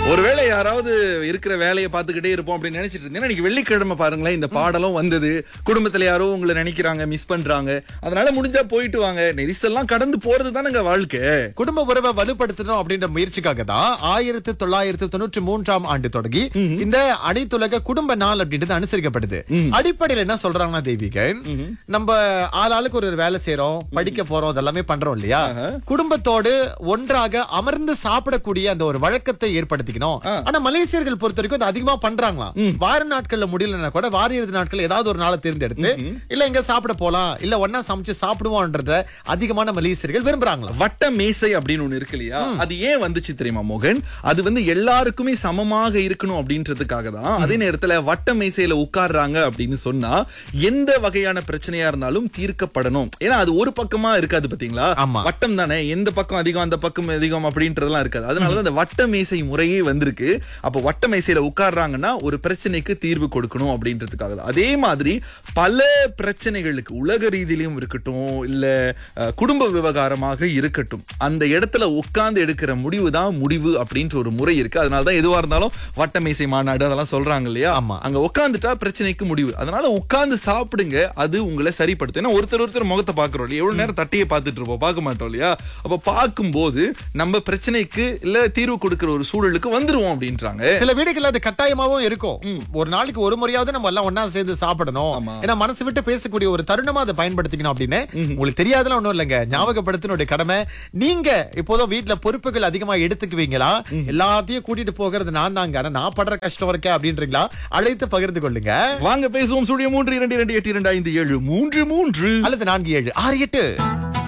ஒருவேளை யாராவது இருக்கிற வேலையை பார்த்துக்கிட்டே இருப்போம் அப்படின்னு நினைச்சிட்டு இருந்தீங்கன்னா இன்னைக்கு வெள்ளிக்கிழமை பாருங்களேன் இந்த பாடலும் வந்தது குடும்பத்துல யாரோ உங்களை நினைக்கிறாங்க மிஸ் பண்றாங்க அதனால முடிஞ்சா போயிட்டு வாங்க நெரிசல்லாம் கடந்து போறது தானங்க வாழ்க்கை குடும்ப உறவை வலுப்படுத்தணும் அப்படின்ற முயற்சிக்காக தான் ஆயிரத்தி தொள்ளாயிரத்தி தொண்ணூற்றி மூன்றாம் ஆண்டு தொடங்கி இந்த அனைத்துலக குடும்ப நாள் அப்படின்றது அனுசரிக்கப்படுது அடிப்படையில் என்ன சொல்றாங்கன்னா தெய்வீகன் நம்ம ஆளாளுக்கு ஒரு வேலை செய்யறோம் படிக்க போறோம் அதெல்லாமே பண்றோம் இல்லையா குடும்பத்தோடு ஒன்றாக அமர்ந்து சாப்பிடக்கூடிய அந்த ஒரு வழக்கத்தை ஏற்படுத்திக்கணும் ஆனா மலேசியர்கள் பொறுத்த வரைக்கும் அது அதிகமா பண்றாங்களாம் வார நாட்கள்ல முடியலன்னா கூட வார இறுதி நாட்கள் ஏதாவது ஒரு நாளை தேர்ந்தெடுத்து இல்ல இங்க சாப்பிட போலாம் இல்ல ஒன்னா சமைச்சு சாப்பிடுவோம்ன்றத அதிகமான மலேசியர்கள் விரும்புறாங்களாம் வட்ட மேசை அப்படின்னு ஒண்ணு இருக்கு இல்லையா அது ஏன் வந்துச்சு தெரியுமா மோகன் அது வந்து எல்லாருக்குமே சமமாக இருக்கணும் அப்படின்றதுக்காக தான் அதே நேரத்துல வட்ட மேசையில உட்கார்றாங்க அப்படின்னு சொன்னா எந்த வகையான பிரச்சனையா இருந்தாலும் தீர்க்கப்படணும் ஏன்னா அது ஒரு பக்கமா இருக்காது பாத்தீங்களா ஆமா. வட்டம் தானே எந்த பக்கம் அதிகம் அந்த பக்கம் அதிகம் அப்படின்றதெல்லாம் இருக்காது அதனாலதான் அந்த வட்ட மேசை முறையே வந்திருக்கு அப்ப வட்ட மேசையில உட்கார்றாங்கன்னா ஒரு பிரச்சனைக்கு தீர்வு கொடுக்கணும் அப்படின்றதுக்காக தான் அதே மாதிரி பல பிரச்சனைகளுக்கு உலக ரீதியிலும் இருக்கட்டும் இல்ல அஹ், குடும்ப விவகாரமாக இருக்கட்டும் அந்த இடத்துல உட்கார்ந்து எடுக்கிற முடிவு தான் முடிவு அப்படின்ற ஒரு முறை இருக்கு அதனாலதான் எதுவா இருந்தாலும் வட்ட மேசை மாநாடு அதெல்லாம் சொல்றாங்க இல்லையா ஆமா. அங்க உட்கார்ந்துட்டா பிரச்சனைக்கு முடிவு அதனால உட்கார்ந்து சாப்பிடுங்க அது உங்களை சரிப்படுத்தும் ஏன்னா ஒருத்தர் ஒருத்தர் முகத்தை பாக்குறோம் இல்லையா எவ்வளவு நேரம் தட்டியே பார்த்துட்டு இருப்போம் பார்க்க மாட்டோம் இல்லையா அப்ப பார்க்கும்போது நம்ம பிரச்சனைக்கு இல்ல தீர்வு கொடுக்கிற ஒரு சூழலுக்கு வந்துருவோம் அப்படின்றாங்க சில வீடுகள்ல அது கட்டாயமாவும் இருக்கும் ஒரு நாளைக்கு ஒரு முறையாவது நம்ம எல்லாம் ஒண்ணா சேர்ந்து சாப்பிடணும் ஆமா. ஏன்னா மனசு விட்டு பேசக்கூடிய ஒரு தருணமா அதை பயன்படுத்திக்கணும் அப்படின்னு உங்களுக்கு தெரியாதுலாம் ஒண்ணும் இல்லைங்க ஞாபகப்படுத்தினுடைய கடமை நீங்க இப்போதும் வீட்ல பொறுப்புகள் அதிகமா எடுத்துக்குவீங்களா எல்லாத்தையும் கூட்டிட்டு போகிறது நான் தாங்க ஆனா நான் படுற கஷ்டம் இருக்கேன் அப்படின்றீங்களா அழைத்து பகிர்ந்து கொள்ளுங்க வாங்க பேசுவோம் சூழிய மூன்று இரண்டு இரண்டு எட்டு இரண்டு ஐந்து ஏழு மூன்று மூன்று அல்லது நான்கு ஏழு ஆறு எட்டு